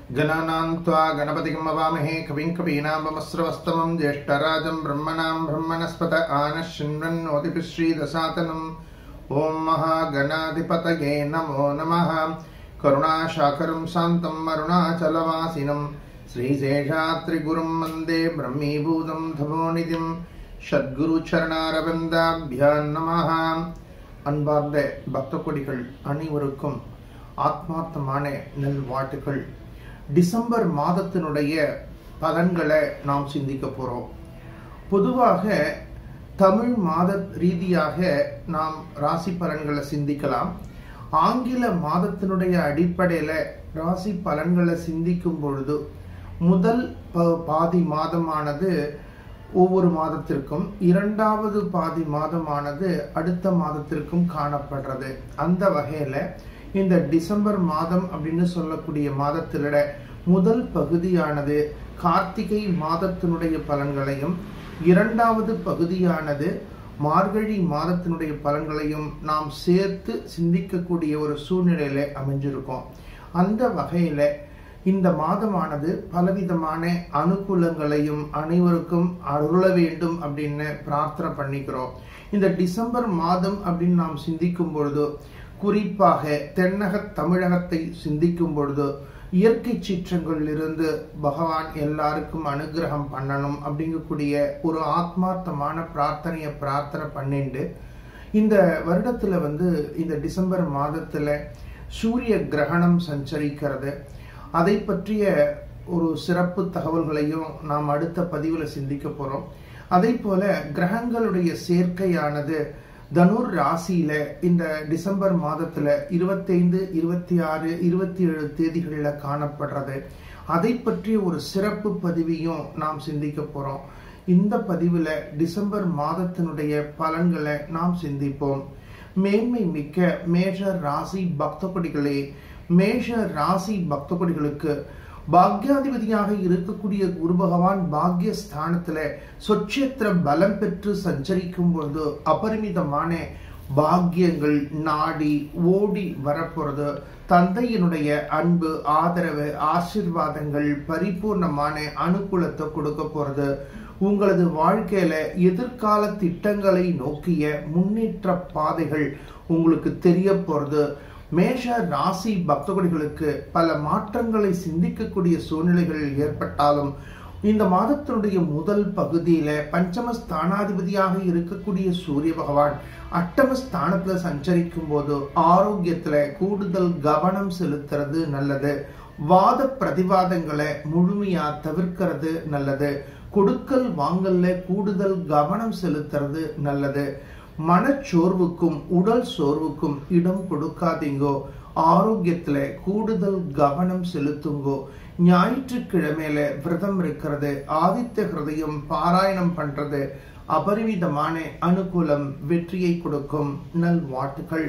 गणानां त्वा गणपतिं अवामहे कविं कवीनामस्रवस्तमं ज्येष्ठराजं ब्रह्मणां ब्रह्मणस्पत आनः शृण्वन्नोतिभिः श्रीदसातनम् ॐ महागणाधिपतये नमो नमः करुणाशाकरं शान्तम् अरुणाचलवासिनं श्रीशेषात्रिगुरुं वन्दे ब्रह्मीभूतं धवोनिधिं சத்குருச்சரணாரவிந்தாபியான் நமஹ அன்பார்ந்த பக்த கொடிகள் அனைவருக்கும் ஆத்மார்த்தமான நல்வாழ்த்துக்கள் டிசம்பர் மாதத்தினுடைய பலன்களை நாம் சிந்திக்க போறோம் பொதுவாக தமிழ் மாத ரீதியாக நாம் ராசி பலன்களை சிந்திக்கலாம் ஆங்கில மாதத்தினுடைய அடிப்படையில் ராசி பலன்களை சிந்திக்கும் பொழுது முதல் ப- பாதி மாதமானது ஒவ்வொரு மாதத்திற்கும் இரண்டாவது பாதி மாதமானது அடுத்த மாதத்திற்கும் காணப்படுறது அந்த வகையில இந்த டிசம்பர் மாதம் அப்படின்னு சொல்லக்கூடிய மாதத்தில முதல் பகுதியானது கார்த்திகை மாதத்தினுடைய பலன்களையும் இரண்டாவது பகுதியானது மார்கழி மாதத்தினுடைய பலன்களையும் நாம் சேர்த்து சிந்திக்கக்கூடிய ஒரு சூழ்நிலையில அமைஞ்சிருக்கோம் அந்த வகையில இந்த மாதமானது பலவிதமான அனுகூலங்களையும் அனைவருக்கும் அருள வேண்டும் அப்படின்னு பிரார்த்தனை பண்ணிக்கிறோம் இந்த டிசம்பர் மாதம் அப்படின்னு நாம் சிந்திக்கும் பொழுது குறிப்பாக தென்னக தமிழகத்தை சிந்திக்கும் பொழுது இயற்கை சீற்றங்களிலிருந்து பகவான் எல்லாருக்கும் அனுகிரகம் பண்ணணும் அப்படிங்கக்கூடிய ஒரு ஆத்மார்த்தமான பிரார்த்தனையை பிரார்த்தனை பண்ணிண்டு இந்த வருடத்துல வந்து இந்த டிசம்பர் மாதத்துல சூரிய கிரகணம் சஞ்சரிக்கிறது அதை பற்றிய ஒரு சிறப்பு தகவல்களையும் நாம் அடுத்த பதிவில் சிந்திக்க போறோம் அதே போல கிரகங்களுடைய சேர்க்கையானது தனுர் ராசியில இந்த டிசம்பர் மாதத்துல இருபத்தைந்து இருபத்தி ஆறு இருபத்தி ஏழு தேதிகளில் காணப்படுறது அதை பற்றிய ஒரு சிறப்பு பதிவையும் நாம் சிந்திக்க போறோம் இந்த பதிவில் டிசம்பர் மாதத்தினுடைய பலன்களை நாம் சிந்திப்போம் மேன்மை மிக்க மேஷ ராசி பக்தகொடிகளே மேஷ ராசி பக்தகொடிகளுக்கு பாக்யாதிபதியாக இருக்கக்கூடிய குரு பகவான் பாக்ய ஸ்தானத்துல சொச்சேத்திர பலம் பெற்று சஞ்சரிக்கும் பொழுது அபரிமிதமான பாக்கியங்கள் நாடி ஓடி வரப்போறது தந்தையினுடைய அன்பு ஆதரவு ஆசிர்வாதங்கள் பரிபூர்ணமான அனுகூலத்தை கொடுக்க போறது உங்களது வாழ்க்கையில எதிர்கால திட்டங்களை நோக்கிய முன்னேற்ற பாதைகள் உங்களுக்கு தெரிய போறது மேஷ ராசி பக்தகுடிகளுக்கு பல மாற்றங்களை சிந்திக்கக்கூடிய சூழ்நிலைகள் ஏற்பட்டாலும் இந்த மாதத்தினுடைய முதல் பகுதியில பஞ்சம ஸ்தானாதிபதியாக இருக்கக்கூடிய சூரிய பகவான் அட்டம ஸ்தானத்துல சஞ்சரிக்கும் போது ஆரோக்கியத்துல கூடுதல் கவனம் செலுத்துறது நல்லது வாத பிரதிவாதங்களை முழுமையா தவிர்க்கிறது நல்லது கொடுக்கல் வாங்கல்ல கூடுதல் கவனம் செலுத்துறது நல்லது மனச்சோர்வுக்கும் உடல் சோர்வுக்கும் இடம் கொடுக்காதீங்கோ ஆரோக்கியத்துல கூடுதல் கவனம் செலுத்துங்கோ ஞாயிற்றுக்கிழமையில விரதம் இருக்கிறது ஆதித்ய ஹிருதயம் பாராயணம் பண்றது அபரிமிதமான அனுகூலம் வெற்றியை கொடுக்கும் நல்வாழ்த்துக்கள்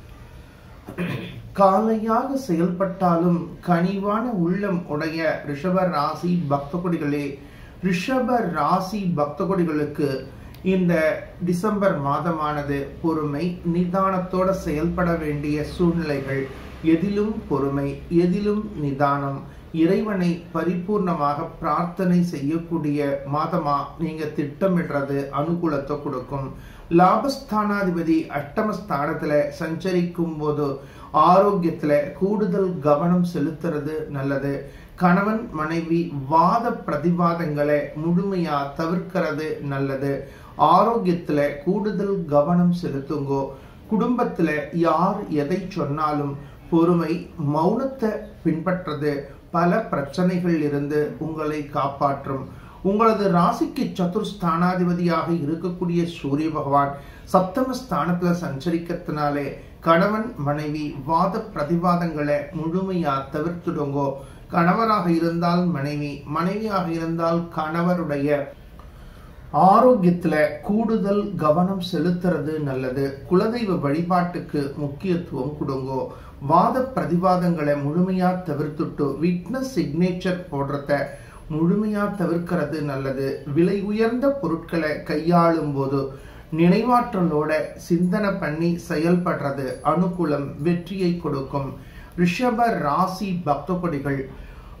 காலையாக செயல்பட்டாலும் கனிவான உள்ளம் உடைய ரிஷப ராசி பக்தகுடிகளே ரிஷப ராசி பக்தகுடிகளுக்கு இந்த டிசம்பர் மாதமானது பொறுமை நிதானத்தோட செயல்பட வேண்டிய சூழ்நிலைகள் எதிலும் பொறுமை எதிலும் நிதானம் இறைவனை பரிபூர்ணமாக பிரார்த்தனை செய்யக்கூடிய மாதமா நீங்க திட்டமிடுறது அனுகூலத்தை கொடுக்கும் லாபஸ்தானாதிபதி அஷ்டமஸ்தானத்துல சஞ்சரிக்கும் போது ஆரோக்கியத்துல கூடுதல் கவனம் செலுத்துறது நல்லது கணவன் மனைவி வாத பிரதிவாதங்களை முழுமையா தவிர்க்கிறது நல்லது ஆரோக்கியத்துல கூடுதல் கவனம் செலுத்துங்கோ குடும்பத்துல யார் எதை சொன்னாலும் பொறுமை மௌனத்தை பின்பற்றது பல பிரச்சனைகள் இருந்து உங்களை காப்பாற்றும் உங்களது ராசிக்கு சதுர்ஸ்தானாதிபதியாக இருக்கக்கூடிய சூரிய பகவான் சப்தம ஸ்தானத்துல சஞ்சரிக்கிறதுனாலே கணவன் மனைவி வாத பிரதிவாதங்களை முழுமையா தவிர்த்துடுங்கோ கணவராக இருந்தால் மனைவி மனைவியாக இருந்தால் கணவருடைய ஆரோக்கியத்துல கூடுதல் கவனம் செலுத்துறது நல்லது குலதெய்வ வழிபாட்டுக்கு முக்கியத்துவம் கொடுங்கோ வாத பிரதிவாதங்களை முழுமையா தவிர்த்துட்டு விட்னஸ் சிக்னேச்சர் போடுறத முழுமையா தவிர்க்கிறது நல்லது விலை உயர்ந்த பொருட்களை கையாளும் போது நினைவாற்றலோட சிந்தனை பண்ணி செயல்படுறது அனுகூலம் வெற்றியை கொடுக்கும் ரிஷப ராசி பக்தகொடிகள்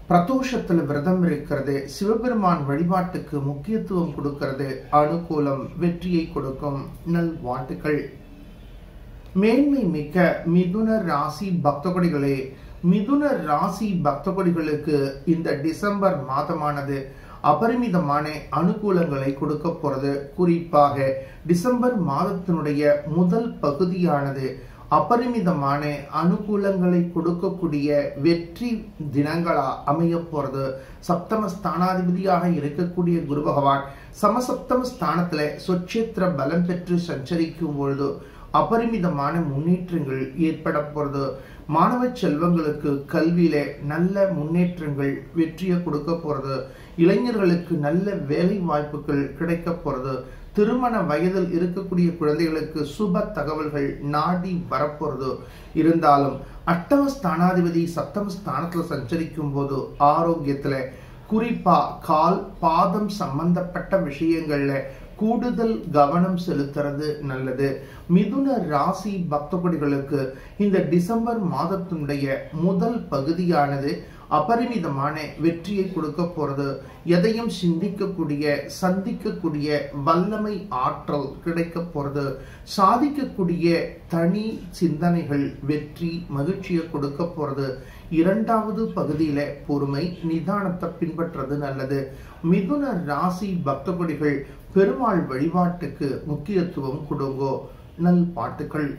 பிரதோஷத்துல விரதம் இருக்கிறது சிவபெருமான் வழிபாட்டுக்கு முக்கியத்துவம் கொடுக்கிறது அனுகூலம் வெற்றியை கொடுக்கும் நல் வாழ்த்துக்கள் மேன்மை மிக்க மிதுன ராசி பக்தகொடிகளே மிதுன ராசி பக்தகொடிகளுக்கு இந்த டிசம்பர் மாதமானது அபரிமிதமான அனுகூலங்களை கொடுக்க போறது குறிப்பாக டிசம்பர் மாதத்தினுடைய முதல் பகுதியானது அபரிமிதமான அனுகூலங்களை கொடுக்கக்கூடிய வெற்றி தினங்களா அமைய போறது சப்தம ஸ்தானாதிபதியாக இருக்கக்கூடிய குரு பகவான் சமசப்தம ஸ்தானத்துல சொச்சேத்திர பலம் பெற்று சஞ்சரிக்கும் பொழுது அபரிமிதமான முன்னேற்றங்கள் ஏற்பட போறது மாணவ செல்வங்களுக்கு கல்வியில நல்ல முன்னேற்றங்கள் வெற்றியை கொடுக்க போறது இளைஞர்களுக்கு நல்ல வேலை வாய்ப்புகள் கிடைக்க போறது திருமண வயதில் இருக்கக்கூடிய குழந்தைகளுக்கு சுப தகவல்கள் நாடி வரப்போறது இருந்தாலும் அட்டம ஸ்தானாதிபதி சப்தம ஸ்தானத்துல சஞ்சரிக்கும் போது ஆரோக்கியத்துல குறிப்பா கால் பாதம் சம்பந்தப்பட்ட விஷயங்கள்ல கூடுதல் கவனம் செலுத்துறது நல்லது மிதுன ராசி பக்தகுடிகளுக்கு இந்த டிசம்பர் மாதத்தினுடைய முதல் பகுதியானது அபரிமிதமான வெற்றியை கொடுக்க போறது எதையும் சிந்திக்கக்கூடிய சந்திக்கக்கூடிய வல்லமை ஆற்றல் கிடைக்க போறது சாதிக்கக்கூடிய தனி சிந்தனைகள் வெற்றி மகிழ்ச்சியை கொடுக்க போறது இரண்டாவது பகுதியில பொறுமை நிதானத்தை பின்பற்றது நல்லது மிதுன ராசி பக்தகுடிகள் பெருமாள் வழிபாட்டுக்கு முக்கியத்துவம் கொடுங்கோ நல் பாட்டுகள்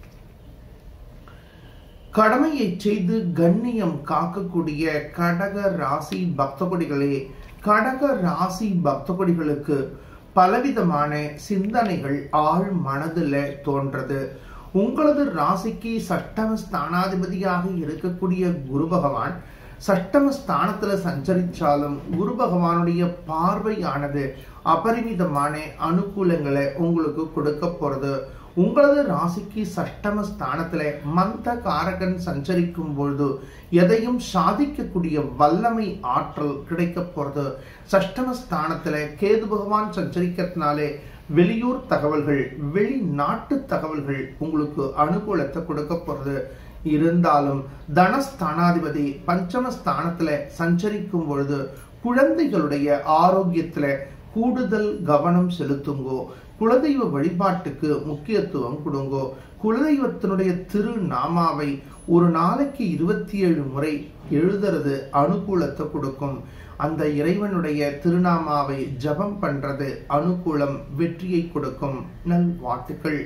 கடமையை செய்து கண்ணியம் காக்கக்கூடிய கடக ராசி பக்தகொடிகளே கடக ராசி பக்தகொடிகளுக்கு பலவிதமான சிந்தனைகள் ஆழ் மனதுல தோன்றது உங்களது ராசிக்கு சட்டம ஸ்தானாதிபதியாக இருக்கக்கூடிய குரு பகவான் சட்டம ஸ்தானத்துல சஞ்சரிச்சாலும் குரு பகவானுடைய பார்வையானது அபரிமிதமான அனுகூலங்களை உங்களுக்கு கொடுக்க போறது உங்களது ராசிக்கு சஷ்டம ஸ்தானத்துல மந்த காரகன் சஞ்சரிக்கும் பொழுது எதையும் சாதிக்கக்கூடிய வல்லமை ஆற்றல் கிடைக்க போறது சஷ்டம ஸ்தானத்துல கேது பகவான் சஞ்சரிக்கிறதுனாலே வெளியூர் தகவல்கள் வெளிநாட்டு தகவல்கள் உங்களுக்கு அனுகூலத்தை கொடுக்க போறது இருந்தாலும் தனஸ்தானாதிபதி பஞ்சம ஸ்தானத்துல சஞ்சரிக்கும் பொழுது குழந்தைகளுடைய ஆரோக்கியத்துல கூடுதல் கவனம் செலுத்துங்கோ குலதெய்வ வழிபாட்டுக்கு முக்கியத்துவம் கொடுங்கோ குலதெய்வத்தினுடைய திருநாமாவை ஒரு நாளைக்கு இருபத்தி ஏழு முறை எழுதுறது அனுகூலத்தை கொடுக்கும் அந்த இறைவனுடைய திருநாமாவை ஜபம் பண்றது அனுகூலம் வெற்றியை கொடுக்கும் நல் வாழ்த்துக்கள்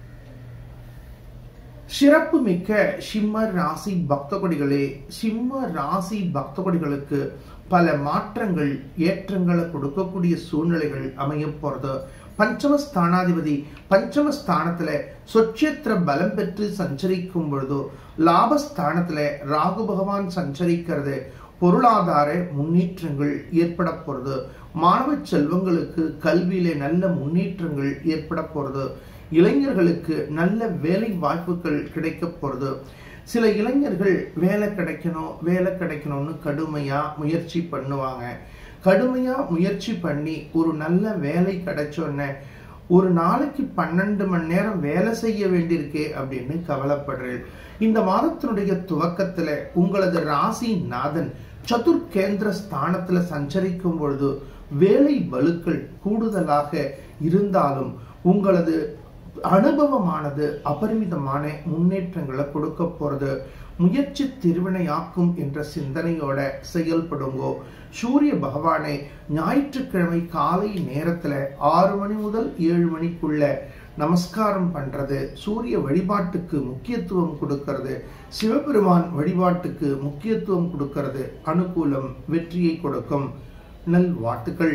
சிறப்பு மிக்க சிம்ம ராசி பக்தகொடிகளே சிம்ம ராசி பக்தகொடிகளுக்கு பல மாற்றங்கள் ஏற்றங்களை கொடுக்கக்கூடிய சூழ்நிலைகள் அமைய போறது பஞ்சம ஸ்தானாதிபதி பஞ்சம ஸ்தானத்துல சொச்சேத்திர பலம் பெற்று சஞ்சரிக்கும் பொழுதோ லாபஸ்தானத்துல ராகு பகவான் சஞ்சரிக்கிறது பொருளாதார முன்னேற்றங்கள் ஏற்பட போறது மாணவ செல்வங்களுக்கு கல்வியில நல்ல முன்னேற்றங்கள் ஏற்பட போறது இளைஞர்களுக்கு நல்ல வேலை வாய்ப்புகள் கிடைக்க போறது சில இளைஞர்கள் வேலை கிடைக்கணும் வேலை கிடைக்கணும்னு கடுமையா முயற்சி பண்ணுவாங்க கடுமையா முயற்சி பண்ணி ஒரு நல்ல வேலை கிடைச்சோன்ன ஒரு நாளைக்கு பன்னெண்டு மணி நேரம் வேலை செய்ய வேண்டியிருக்கே அப்படின்னு கவலைப்படுறேன் இந்த மாதத்தினுடைய துவக்கத்துல உங்களது ராசி நாதன் சதுர்கேந்திர ஸ்தானத்துல சஞ்சரிக்கும் பொழுது வேலை பலுக்கள் கூடுதலாக இருந்தாலும் உங்களது அனுபவமானது அபரிமிதமான முன்னேற்றங்களை கொடுக்க போறது முயற்சி திருவினையாக்கும் என்ற சிந்தனையோட செயல்படுங்கோ சூரிய பகவானை ஞாயிற்றுக்கிழமை காலை நேரத்துல ஆறு மணி முதல் ஏழு மணிக்குள்ள நமஸ்காரம் பண்றது சூரிய வழிபாட்டுக்கு முக்கியத்துவம் கொடுக்கிறது சிவபெருமான் வழிபாட்டுக்கு முக்கியத்துவம் கொடுக்கிறது அனுகூலம் வெற்றியை கொடுக்கும் நல் வாழ்த்துக்கள்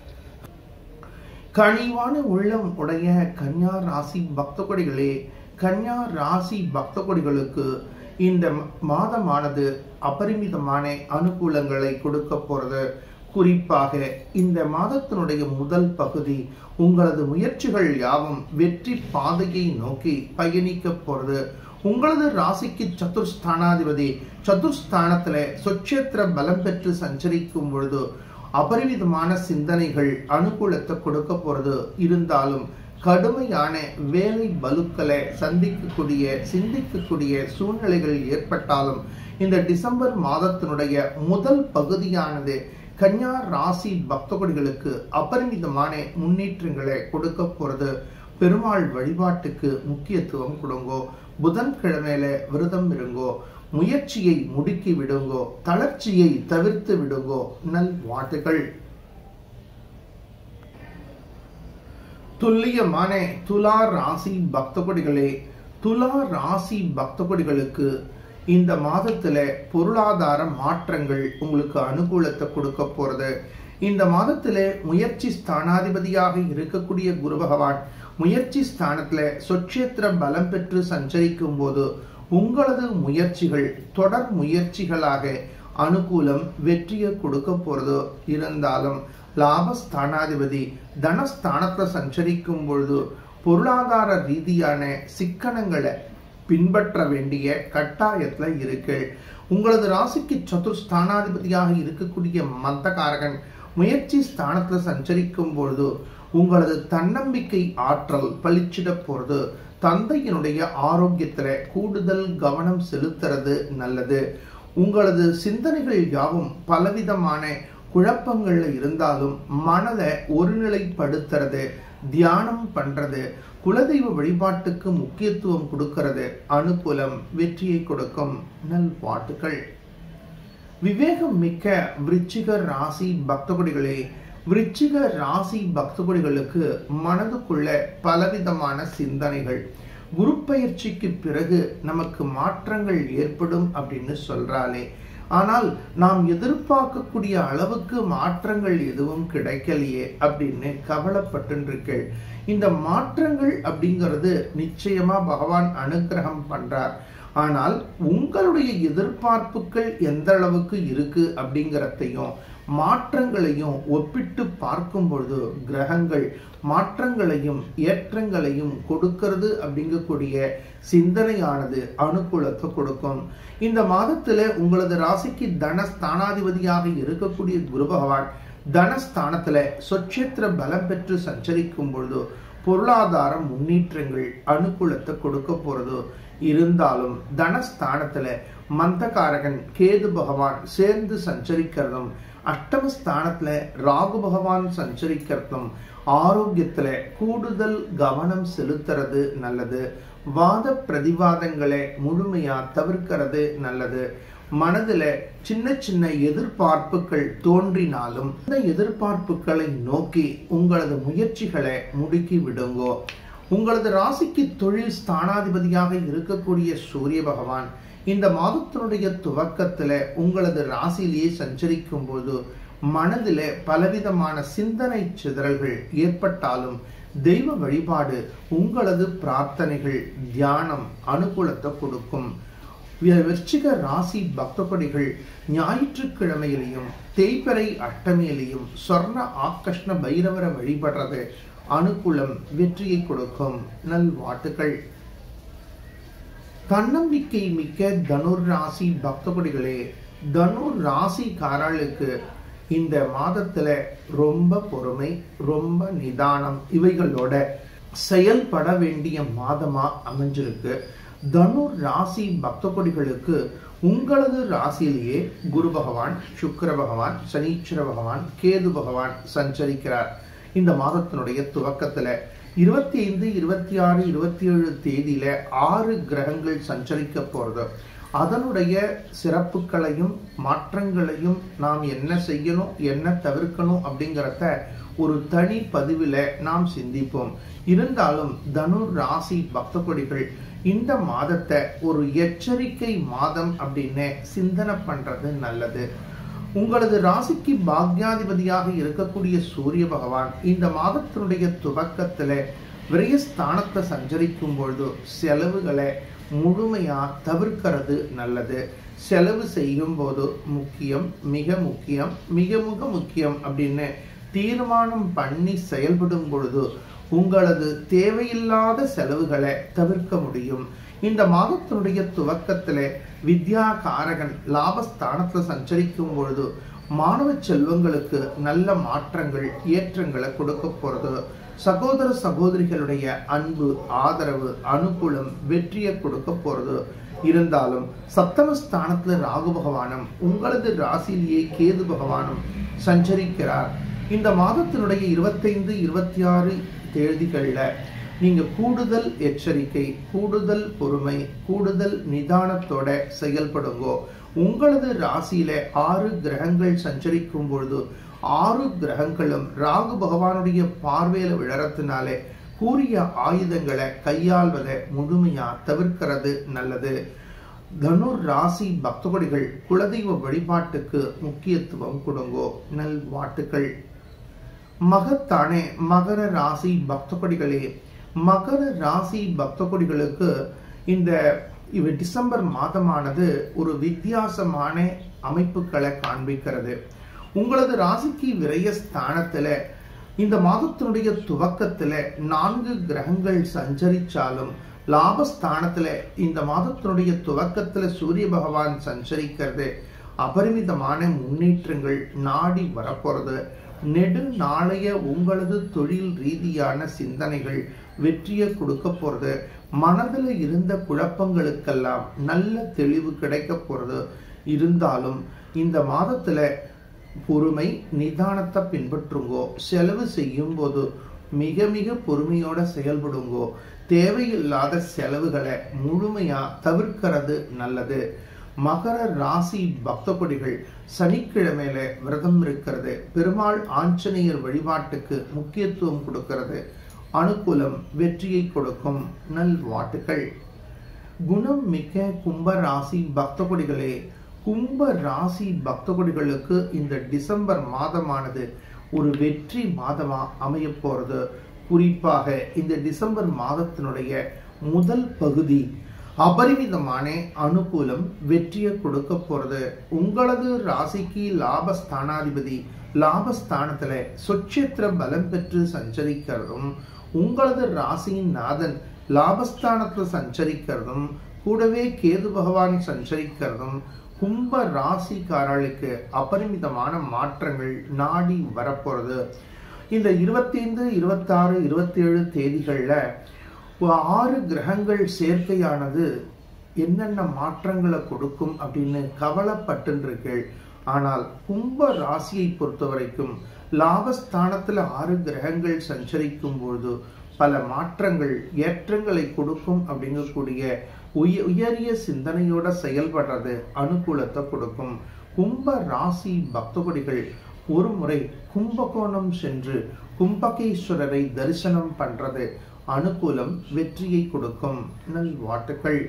கனிவான உள்ளம் உடைய கன்யா ராசி பக்த கொடிகளே கன்யா ராசி பக்த கொடிகளுக்கு இந்த மாதமானது அபரிமிதமான அனுகூலங்களை கொடுக்க போறது குறிப்பாக இந்த மாதத்தினுடைய முதல் பகுதி உங்களது முயற்சிகள் யாவும் வெற்றி பாதையை நோக்கி பயணிக்க போறது உங்களது ராசிக்கு சதுர்ஸ்தானாதிபதி சதுர்ஸ்தானத்துல சொச்சேத்திர பலம் பெற்று சஞ்சரிக்கும் பொழுது அபரிமிதமான சிந்தனைகள் அனுகூலத்தை கொடுக்க போறது இருந்தாலும் கடுமையான வேலை பலுக்களை சந்திக்கக்கூடிய சிந்திக்கக்கூடிய சூழ்நிலைகள் ஏற்பட்டாலும் இந்த டிசம்பர் மாதத்தினுடைய முதல் பகுதியானது கன்யா ராசி பக்தகோடிகளுக்கு அபரிமிதமான முன்னேற்றங்களை கொடுக்க போறது பெருமாள் வழிபாட்டுக்கு முக்கியத்துவம் கொடுங்கோ புதன்கிழமையில விரதம் இருங்கோ முயற்சியை முடுக்கி விடுங்கோ தளர்ச்சியை தவிர்த்து விடுங்கோ நல் வாழ்த்துக்கள் துல்லியமான துலா ராசி பக்தகொடிகளே துலா ராசி பக்தகொடிகளுக்கு இந்த மாதத்துல பொருளாதார மாற்றங்கள் உங்களுக்கு அனுகூலத்தை கொடுக்க போறது இந்த மாதத்துல முயற்சி ஸ்தானாதிபதியாக இருக்கக்கூடிய குரு பகவான் முயற்சி ஸ்தானத்துல சொச்சேத்திர பலம் பெற்று சஞ்சரிக்கும் போது உங்களது முயற்சிகள் தொடர் முயற்சிகளாக அனுகூலம் வெற்றியை கொடுக்க போறதோ இருந்தாலும் லாபஸ்தானாதிபதி தனஸ்தானத்தை சஞ்சரிக்கும் பொழுது பொருளாதார ரீதியான சிக்கனங்களை பின்பற்ற வேண்டிய கட்டாயத்துல இருக்கு உங்களது ராசிக்கு சதுர்ஸ்தானாதிபதியாக இருக்கக்கூடிய மந்தகாரகன் முயற்சி ஸ்தானத்துல சஞ்சரிக்கும் பொழுது உங்களது தன்னம்பிக்கை ஆற்றல் பளிச்சிட போறது தந்தையினுடைய ஆரோக்கியத்துல கூடுதல் கவனம் செலுத்துறது நல்லது உங்களது சிந்தனைகள் யாவும் பலவிதமான குழப்பங்கள்ல இருந்தாலும் மனதை ஒருநிலைப்படுத்துறது தியானம் பண்றது குலதெய்வ வழிபாட்டுக்கு முக்கியத்துவம் கொடுக்கிறது அனுகூலம் வெற்றியை கொடுக்கும் நல் பாட்டுகள் விவேகம் மிக்க விருச்சிக ராசி பக்தகுடிகளே விருச்சிக ராசி பக்தகுடிகளுக்கு மனதுக்குள்ள பலவிதமான சிந்தனைகள் குரு பயிற்சிக்கு பிறகு நமக்கு மாற்றங்கள் ஏற்படும் அப்படின்னு சொல்றாலே ஆனால் நாம் எதிர்பார்க்கக்கூடிய அளவுக்கு மாற்றங்கள் எதுவும் கிடைக்கலையே அப்படின்னு கவலைப்பட்டு இந்த மாற்றங்கள் அப்படிங்கிறது நிச்சயமா பகவான் அனுகிரகம் பண்றார் ஆனால் உங்களுடைய எதிர்பார்ப்புகள் எந்த அளவுக்கு இருக்கு அப்படிங்கிறதையும் மாற்றங்களையும் ஒப்பிட்டு பார்க்கும் பொழுது கிரகங்கள் மாற்றங்களையும் ஏற்றங்களையும் கொடுக்கிறது அப்படிங்கக்கூடிய சிந்தனையானது அனுகூலத்தை கொடுக்கும் இந்த மாதத்துல உங்களது ராசிக்கு தனஸ்தானாதிபதியாக இருக்கக்கூடிய குரு பகவான் தனஸ்தானத்துல சொச்சேத்திர பலம் பெற்று சஞ்சரிக்கும் பொழுது பொருளாதார முன்னேற்றங்கள் அனுகூலத்தை கொடுக்க போறது இருந்தாலும் தனஸ்தானத்துல மந்தகாரகன் கேது பகவான் சேர்ந்து சஞ்சரிக்கிறதும் அஷ்டமஸ்தானத்துல ராகு பகவான் சஞ்சரிக்கிறதும் ஆரோக்கியத்துல கூடுதல் கவனம் செலுத்துறது நல்லது வாத பிரதிவாதங்களை முழுமையா தவிர்க்கிறது நல்லது மனதுல சின்ன சின்ன எதிர்பார்ப்புகள் தோன்றினாலும் இந்த எதிர்பார்ப்புகளை நோக்கி உங்களது முயற்சிகளை முடுக்கி விடுங்கோ உங்களது ராசிக்கு தொழில் ஸ்தானாதிபதியாக இருக்கக்கூடிய சூரிய பகவான் இந்த மாதத்தினுடைய துவக்கத்துல உங்களது ராசியிலேயே சஞ்சரிக்கும் போது மனதில பலவிதமான சிந்தனை சிதறல்கள் ஏற்பட்டாலும் தெய்வ வழிபாடு உங்களது பிரார்த்தனைகள் தியானம் அனுகூலத்தை கொடுக்கும் விருச்சிக ராசி பக்தபடிகள் ஞாயிற்றுக்கிழமையிலையும் தேய்பிறை அஷ்டமியிலையும் சொர்ண ஆக்கஷ்ண பைரவரை வழிபடுறது அனுகூலம் வெற்றியை கொடுக்கும் நல்வாழ்த்துக்கள் தன்னம்பிக்கை மிக்க தனுர் ராசி பக்தகுடிகளே தனுர் ராசிக்காரர்களுக்கு இந்த மாதத்துல ரொம்ப பொறுமை ரொம்ப நிதானம் இவைகளோட செயல்பட வேண்டிய மாதமா அமைஞ்சிருக்கு தனுர் ராசி பக்தகுடிகளுக்கு உங்களது ராசியிலேயே குரு பகவான் சுக்கர பகவான் சனீஸ்வர பகவான் கேது பகவான் சஞ்சரிக்கிறார் இந்த மாதத்தினுடைய துவக்கத்துல இருபத்தி ஐந்து இருபத்தி ஆறு இருபத்தி ஏழு தேதியில ஆறு கிரகங்கள் சஞ்சரிக்க போறது அதனுடைய சிறப்புகளையும் மாற்றங்களையும் நாம் என்ன செய்யணும் என்ன தவிர்க்கணும் அப்படிங்கிறத ஒரு தனி பதிவில் நாம் சிந்திப்போம் இருந்தாலும் தனுர் ராசி பக்த கொடிகள் இந்த மாதத்தை ஒரு எச்சரிக்கை மாதம் அப்படின்னு சிந்தனை பண்றது நல்லது உங்களது ராசிக்கு பாக்யாதிபதியாக இருக்கக்கூடிய சூரிய பகவான் இந்த மாதத்தினுடைய துவக்கத்துல விரயஸ்தானத்தை சஞ்சரிக்கும் பொழுது செலவுகளை முழுமையா தவிர்க்கிறது நல்லது செலவு செய்யும் போது முக்கியம் மிக முக்கியம் மிக மிக முக்கியம் அப்படின்னு தீர்மானம் பண்ணி செயல்படும் பொழுது உங்களது தேவையில்லாத செலவுகளை தவிர்க்க முடியும் இந்த மாதத்தினுடைய துவக்கத்துல வித்யா காரகன் லாபஸ்தானத்துல சஞ்சரிக்கும் பொழுது மாணவ செல்வங்களுக்கு நல்ல மாற்றங்கள் ஏற்றங்களை கொடுக்க போறது சகோதர சகோதரிகளுடைய அன்பு ஆதரவு அனுகூலம் வெற்றியை கொடுக்க போறது இருந்தாலும் சப்தமஸ்தானத்துல ராகு பகவானும் உங்களது ராசியிலேயே கேது பகவானும் சஞ்சரிக்கிறார் இந்த மாதத்தினுடைய இருபத்தைந்து இருபத்தி ஆறு தேதிகளில் நீங்க கூடுதல் எச்சரிக்கை கூடுதல் பொறுமை கூடுதல் நிதானத்தோட செயல்படுங்கோ உங்களது ராசியில ஆறு கிரகங்கள் சஞ்சரிக்கும் பொழுது ஆறு கிரகங்களும் ராகு பகவானுடைய பார்வையில விழறதுனாலே கூறிய ஆயுதங்களை கையாள்வதை முழுமையா தவிர்க்கிறது நல்லது தனுர் ராசி பக்தகொடிகள் குலதெய்வ வழிபாட்டுக்கு முக்கியத்துவம் கொடுங்கோ நல் வாட்டுகள் மகத்தானே மகர ராசி பக்தகொடிகளே மகர ராசி பக்தகொடிகளுக்கு இந்த இவ டிசம்பர் மாதமானது ஒரு வித்தியாசமான அமைப்புகளை காண்பிக்கிறது உங்களது ராசிக்கு விரைய ஸ்தானத்துல இந்த மாதத்தினுடைய துவக்கத்துல நான்கு கிரகங்கள் சஞ்சரிச்சாலும் லாபஸ்தானத்துல இந்த மாதத்தினுடைய துவக்கத்துல சூரிய பகவான் சஞ்சரிக்கிறது அபரிமிதமான முன்னேற்றங்கள் நாடி வரப்போறது நெடு நாளைய உங்களது தொழில் ரீதியான சிந்தனைகள் வெற்றியை கொடுக்க போறது மனதில் இருந்த குழப்பங்களுக்கெல்லாம் நல்ல தெளிவு கிடைக்க போறது இருந்தாலும் இந்த மாதத்துல பொறுமை நிதானத்தை பின்பற்றுங்கோ செலவு செய்யும் போது மிக மிக பொறுமையோட செயல்படுங்கோ தேவையில்லாத செலவுகளை முழுமையா தவிர்க்கிறது நல்லது மகர ராசி பக்தகொடிகள் சனிக்கிழமையில விரதம் இருக்கிறது பெருமாள் ஆஞ்சநேயர் வழிபாட்டுக்கு முக்கியத்துவம் கொடுக்கிறது அனுகூலம் வெற்றியை கொடுக்கும் நல்வாட்டுகள் குணம் மிக்க கும்ப ராசி பக்தகொடிகளே கும்ப ராசி பக்தகொடிகளுக்கு இந்த டிசம்பர் மாதமானது ஒரு வெற்றி மாதமா அமைய போறது குறிப்பாக இந்த டிசம்பர் மாதத்தினுடைய முதல் பகுதி அபரிமிதமான அனுகூலம் வெற்றியை கொடுக்க போறது உங்களது ராசிக்கு லாபஸ்தானாதிபதி லாபஸ்தானத்துல சொச்சேத்திர பலம் பெற்று சஞ்சரிக்கிறதும் உங்களது ராசியின் நாதன் லாபஸ்தானத்துல சஞ்சரிக்கிறதும் கூடவே கேது பகவான் சஞ்சரிக்கிறதும் கும்ப ராசிக்காரர்களுக்கு அபரிமிதமான மாற்றங்கள் நாடி வரப்போறது இந்த இருபத்தைந்து இருபத்தாறு இருபத்தி ஏழு தேதிகள்ல ஆறு கிரகங்கள் சேர்க்கையானது என்னென்ன மாற்றங்களை கொடுக்கும் அப்படின்னு கவலைப்பட்டுருக்கீள் ஆனால் கும்ப ராசியை பொறுத்த வரைக்கும் லாபஸ்தானத்துல ஆறு கிரகங்கள் சஞ்சரிக்கும் பொழுது பல மாற்றங்கள் ஏற்றங்களை கொடுக்கும் அப்படிங்கக்கூடிய உய உயரிய சிந்தனையோட செயல்படுறது அனுகூலத்தை கொடுக்கும் கும்ப ராசி பக்தகுடிகள் ஒரு முறை கும்பகோணம் சென்று கும்பகேஸ்வரரை தரிசனம் பண்றது அனுகூலம் வெற்றியை கொடுக்கும் நல்வாட்டுகள்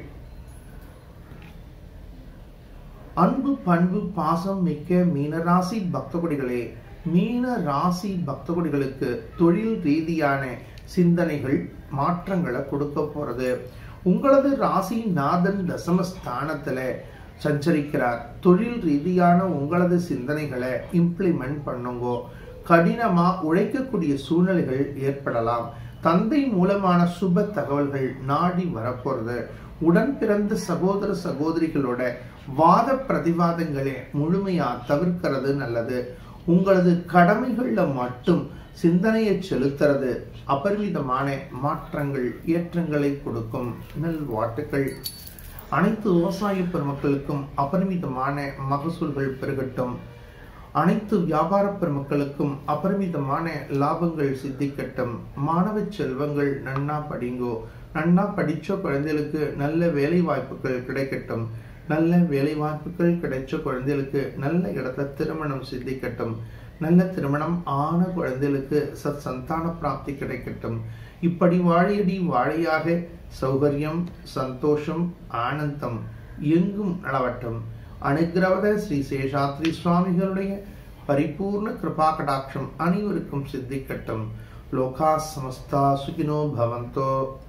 அன்பு பண்பு பாசம் மிக்க மீனராசி பக்தகுடிகளே மீன ராசி பக்தகுடிகளுக்கு தொழில் ரீதியான சிந்தனைகள் மாற்றங்களை கொடுக்க போறது உங்களது ராசி நாதன் தசமஸ்தானத்துல சஞ்சரிக்கிறார் தொழில் ரீதியான உங்களது சிந்தனைகளை இம்ப்ளிமெண்ட் பண்ணுங்கோ கடினமா உழைக்கக்கூடிய சூழ்நிலைகள் ஏற்படலாம் தந்தை மூலமான சுப தகவல்கள் நாடி வரப்போறது உடன் பிறந்த சகோதர சகோதரிகளோட வாத பிரதிவாதங்களை முழுமையா தவிர்க்கிறது நல்லது உங்களது கடமைகள்ல மட்டும் சிந்தனையை செலுத்துறது அபரிமிதமான மாற்றங்கள் ஏற்றங்களை கொடுக்கும் நல்வாட்டுகள் அனைத்து விவசாய பெருமக்களுக்கும் அபரிமிதமான மகசூல்கள் பெருகட்டும் அனைத்து வியாபார பெருமக்களுக்கும் அபரிமிதமான லாபங்கள் சித்திக்கட்டும் மாணவ செல்வங்கள் நன்னா படிங்கோ நன்னா படிச்ச குழந்தைகளுக்கு நல்ல வேலை வாய்ப்புகள் கிடைக்கட்டும் நல்ல வேலை வாய்ப்புகள் கிடைச்ச குழந்தைகளுக்கு நல்ல இடத்துல திருமணம் சித்திக்கட்டும் நல்ல திருமணம் ஆன குழந்தைகளுக்கு சத் சந்தான பிராப்தி கிடைக்கட்டும் இப்படி வாழையடி வாழையாக சௌகரியம் சந்தோஷம் ஆனந்தம் எங்கும் நலவட்டும் அனுகிரவத ஸ்ரீ சேஷாத்ரி சுவாமிகளுடைய பரிபூர்ண கிருபா கடாட்சம் அனைவருக்கும் சித்திக்கட்டும் லோகா சமஸ்தா சுகினோ பவந்தோ